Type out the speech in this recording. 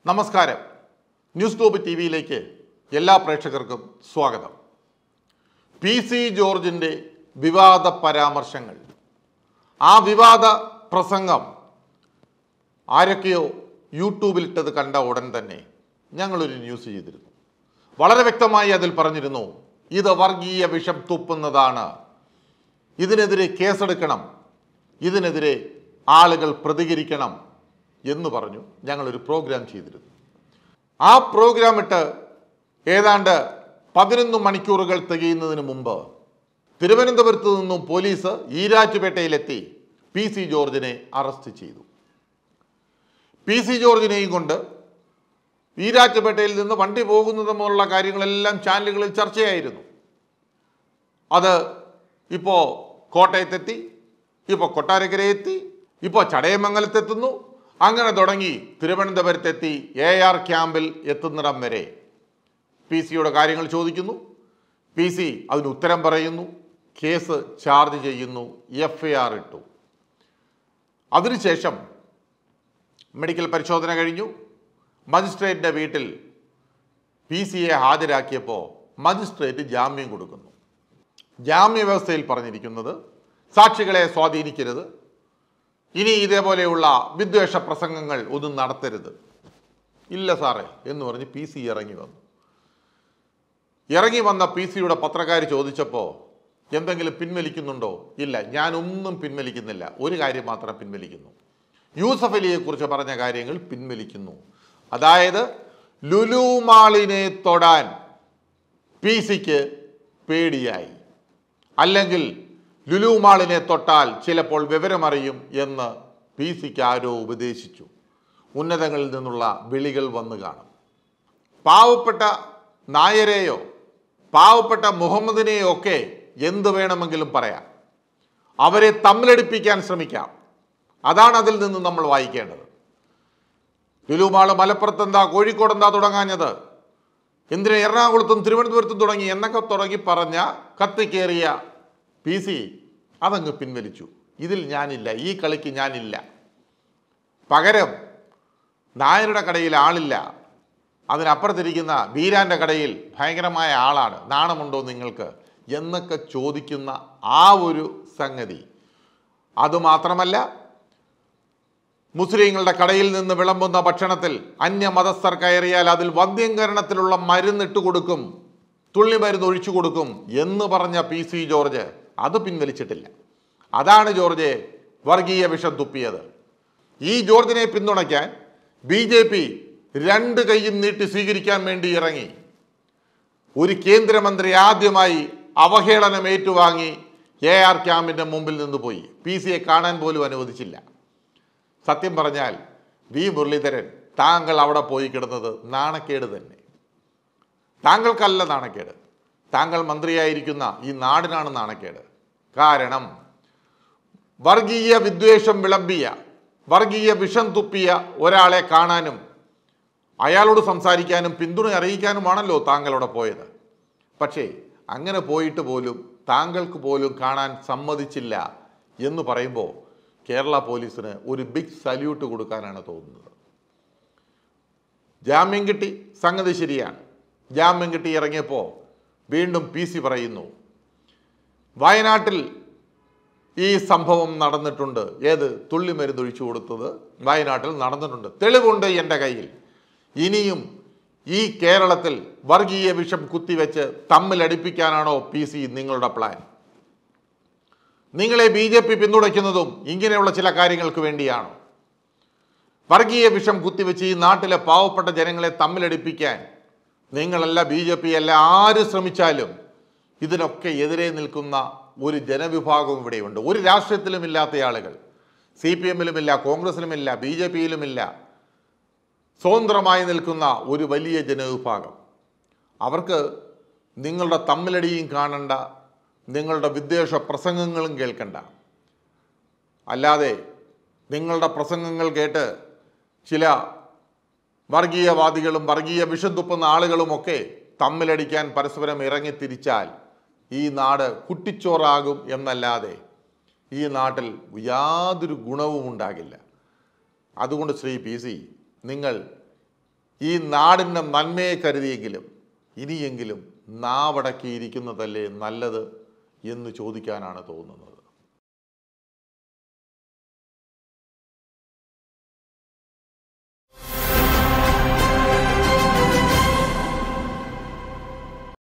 നമസ്കാരം news globe T വിയിലേക്ക് എല്ലാ പ്രേക്ഷകർക്കും സ്വാഗതം പി സി ജോർജിൻ്റെ വിവാദ പരാമർശങ്ങൾ ആ വിവാദ പ്രസംഗം ആരൊക്കെയോ യൂട്യൂബിലിട്ടത് കണ്ട ഉടൻ തന്നെ ഞങ്ങളൊരു ന്യൂസ് ചെയ്തിരുന്നു വളരെ വ്യക്തമായി അതിൽ പറഞ്ഞിരുന്നു ഇത് വർഗീയ വിഷം തുപ്പുന്നതാണ് ഇതിനെതിരെ കേസെടുക്കണം ഇതിനെതിരെ ആളുകൾ പ്രതികരിക്കണം എന്ന് പറഞ്ഞു ഞങ്ങളൊരു പ്രോഗ്രാം ചെയ്തിരുന്നു ആ പ്രോഗ്രാം ഇട്ട് ഏതാണ്ട് പതിനൊന്ന് മണിക്കൂറുകൾ തികയുന്നതിന് മുമ്പ് തിരുവനന്തപുരത്ത് നിന്നും പോലീസ് ഈരാറ്റുപേട്ടയിലെത്തി പി സി ജോർജിനെ അറസ്റ്റ് ചെയ്തു പി സി ജോർജിനെയും കൊണ്ട് ഈരാറ്റുപേട്ടയിൽ നിന്ന് വണ്ടി പോകുന്നത് പോലുള്ള കാര്യങ്ങളെല്ലാം ചാനലുകളിൽ ചർച്ചയായിരുന്നു അത് ഇപ്പോൾ കോട്ടയത്തെത്തി ഇപ്പോൾ കൊട്ടാരക്കരയെത്തി ഇപ്പോൾ ചടയമംഗലത്തെത്തുന്നു അങ്ങനെ തുടങ്ങി തിരുവനന്തപുരത്തെത്തി എ ആർ ക്യാമ്പിൽ എത്തുന്നിടം വരെ പി സിയുടെ കാര്യങ്ങൾ ചോദിക്കുന്നു പി സി അതിന് ഉത്തരം പറയുന്നു കേസ് ചാർജ് ചെയ്യുന്നു എഫ് ഐ ആർ ഇട്ടു അതിനുശേഷം മെഡിക്കൽ പരിശോധന കഴിഞ്ഞു മജിസ്ട്രേറ്റിൻ്റെ വീട്ടിൽ പി സിയെ ഹാജരാക്കിയപ്പോൾ മജിസ്ട്രേറ്റ് ജാമ്യം കൊടുക്കുന്നു ജാമ്യ വ്യവസ്ഥയിൽ പറഞ്ഞിരിക്കുന്നത് സാക്ഷികളെ സ്വാധീനിക്കരുത് ഇനി ഇതേപോലെയുള്ള വിദ്വേഷ പ്രസംഗങ്ങൾ ഒന്നും നടത്തരുത് ഇല്ല സാറേ എന്ന് പറഞ്ഞ് പി സി ഇറങ്ങി വന്നു ഇറങ്ങി വന്ന പി സിയുടെ പത്രക്കാർ ചോദിച്ചപ്പോൾ എന്തെങ്കിലും പിൻവലിക്കുന്നുണ്ടോ ഇല്ല ഞാനൊന്നും പിൻവലിക്കുന്നില്ല ഒരു കാര്യം മാത്രം പിൻവലിക്കുന്നു യൂസഫ് അലിയെക്കുറിച്ച് പറഞ്ഞ കാര്യങ്ങൾ പിൻവലിക്കുന്നു അതായത് ലുലു മാളിനെ തൊടാൻ പി സിക്ക് പേടിയായി അല്ലെങ്കിൽ ലുലു മാളിനെ തൊട്ടാൽ ചിലപ്പോൾ വിവരമറിയും എന്ന് പി സിക്ക് ആരോ ഉപദേശിച്ചു ഉന്നതങ്ങളിൽ നിന്നുള്ള വിളികൾ വന്നു കാണും പാവപ്പെട്ട നായരെയോ പാവപ്പെട്ട മുഹമ്മദിനെയോ ഒക്കെ എന്ത് വേണമെങ്കിലും പറയാം അവരെ തമ്മിലടിപ്പിക്കാൻ ശ്രമിക്കാം അതാണ് അതിൽ നിന്ന് നമ്മൾ വായിക്കേണ്ടത് ലുലുമാള് മലപ്പുറത്ത് എന്താ കോഴിക്കോട് എന്താ തുടങ്ങാഞ്ഞത് എന്തിനാ എറണാകുളത്തും തിരുവനന്തപുരത്തും തുടങ്ങി എന്നൊക്കെ തുടങ്ങി പറഞ്ഞ കത്തിക്കേറിയ പി സി അതങ്ങ് പിൻവലിച്ചു ഇതിൽ ഞാനില്ല ഈ കളിക്ക് ഞാനില്ല പകരം നായരുടെ കടയിൽ ആളില്ല അതിനപ്പുറത്തിരിക്കുന്ന വീരാൻ്റെ കടയിൽ ഭയങ്കരമായ ആളാണ് നാണമുണ്ടോ നിങ്ങൾക്ക് എന്നൊക്കെ ചോദിക്കുന്ന ആ ഒരു സംഗതി അതുമാത്രമല്ല മുസ്ലിങ്ങളുടെ കടയിൽ നിന്ന് വിളമ്പുന്ന ഭക്ഷണത്തിൽ അന്യമതസ്ഥർ കയറിയാൽ അതിൽ വന്ധ്യംകരണത്തിലുള്ള മരുന്നിട്ട് കൊടുക്കും തുള്ളി മരുന്ന് ഒഴിച്ചു കൊടുക്കും എന്ന് പറഞ്ഞ പി സി ജോർജ് അത് പിൻവലിച്ചിട്ടില്ല അതാണ് ജോർജ് വർഗീയ വിഷം തുപ്പിയത് ഈ ജോർജിനെ പിന്തുണയ്ക്കാൻ ബി ജെ പി രണ്ട് കൈയും നീട്ടി സ്വീകരിക്കാൻ വേണ്ടി ഇറങ്ങി ഒരു കേന്ദ്രമന്ത്രി ആദ്യമായി അവഹേളനം ഏറ്റുവാങ്ങി എ ആർ ക്യാമ്പിൻ്റെ മുമ്പിൽ നിന്ന് പോയി പി സിയെ കാണാൻ പോലും അനുവദിച്ചില്ല സത്യം പറഞ്ഞാൽ വി മുരളീധരൻ താങ്കൾ അവിടെ പോയി കിടന്നത് നാണക്കേട് തന്നെ താങ്കൾക്കല്ല നാണക്കേട് താങ്കൾ മന്ത്രിയായിരിക്കുന്ന ഈ നാടിനാണ് നാണക്കേട് കാരണം വർഗീയ വിദ്വേഷം വിളമ്പിയ വർഗീയ വിഷം തുപ്പിയ ഒരാളെ കാണാനും അയാളോട് സംസാരിക്കാനും പിന്തുണ അറിയിക്കാനുമാണല്ലോ താങ്കളവിടെ പോയത് പക്ഷേ അങ്ങനെ പോയിട്ട് പോലും താങ്കൾക്ക് പോലും കാണാൻ സമ്മതിച്ചില്ല എന്ന് പറയുമ്പോൾ കേരള പോലീസിന് ഒരു ബിഗ് സല്യൂട്ട് കൊടുക്കാനാണ് തോന്നുന്നത് ജാമ്യം കിട്ടി സംഗതി ശരിയാണ് ജാമ്യം കിട്ടി ഇറങ്ങിയപ്പോൾ വീണ്ടും പി സി പറയുന്നു വയനാട്ടിൽ ഈ സംഭവം നടന്നിട്ടുണ്ട് ഏത് തുള്ളിമരുന്ന് ഒഴിച്ചു കൊടുത്തത് വയനാട്ടിൽ നടന്നിട്ടുണ്ട് തെളിവുണ്ട് എൻ്റെ കയ്യിൽ ഇനിയും ഈ കേരളത്തിൽ വർഗീയ വിഷം കുത്തിവെച്ച് തമ്മിലടിപ്പിക്കാനാണോ പി സി നിങ്ങളുടെ പ്ലാൻ നിങ്ങളെ ബി ജെ പി പിന്തുണയ്ക്കുന്നതും ഇങ്ങനെയുള്ള ചില കാര്യങ്ങൾക്ക് വേണ്ടിയാണോ വർഗീയ വിഷം കുത്തിവെച്ച് ഈ നാട്ടിലെ പാവപ്പെട്ട ജനങ്ങളെ തമ്മിലടിപ്പിക്കാൻ നിങ്ങളല്ല ബി ജെ പി അല്ല ആര് ശ്രമിച്ചാലും ഇതിനൊക്കെ എതിരെ നിൽക്കുന്ന ഒരു ജനവിഭാഗം ഇവിടെയുണ്ട് ഒരു രാഷ്ട്രീയത്തിലും ഇല്ലാത്ത ആളുകൾ സി പി എമ്മിലുമില്ല കോൺഗ്രസിലുമില്ല ബി ജെ പിയിലുമില്ല സ്വതന്ത്രമായി നിൽക്കുന്ന ഒരു വലിയ ജനവിഭാഗം അവർക്ക് നിങ്ങളുടെ തമ്മിലടിയും കാണണ്ട നിങ്ങളുടെ വിദ്വേഷ പ്രസംഗങ്ങളും കേൾക്കണ്ട അല്ലാതെ നിങ്ങളുടെ പ്രസംഗങ്ങൾ കേട്ട് ചില വർഗീയവാദികളും വർഗീയ വിഷം തുപ്പുന്ന ആളുകളുമൊക്കെ തമ്മിലടിക്കാൻ പരസ്പരം ഇറങ്ങിത്തിരിച്ചാൽ ഈ നാട് കുട്ടിച്ചോറാകും എന്നല്ലാതെ ഈ നാട്ടിൽ യാതൊരു ഗുണവും ഉണ്ടാകില്ല അതുകൊണ്ട് ശ്രീ പി സി നിങ്ങൾ ഈ നാടിൻ്റെ നന്മയെ കരുതിയെങ്കിലും ഇനിയെങ്കിലും നാവടക്കിയിരിക്കുന്നതല്ലേ നല്ലത് എന്ന് ചോദിക്കാനാണ് തോന്നുന്നത്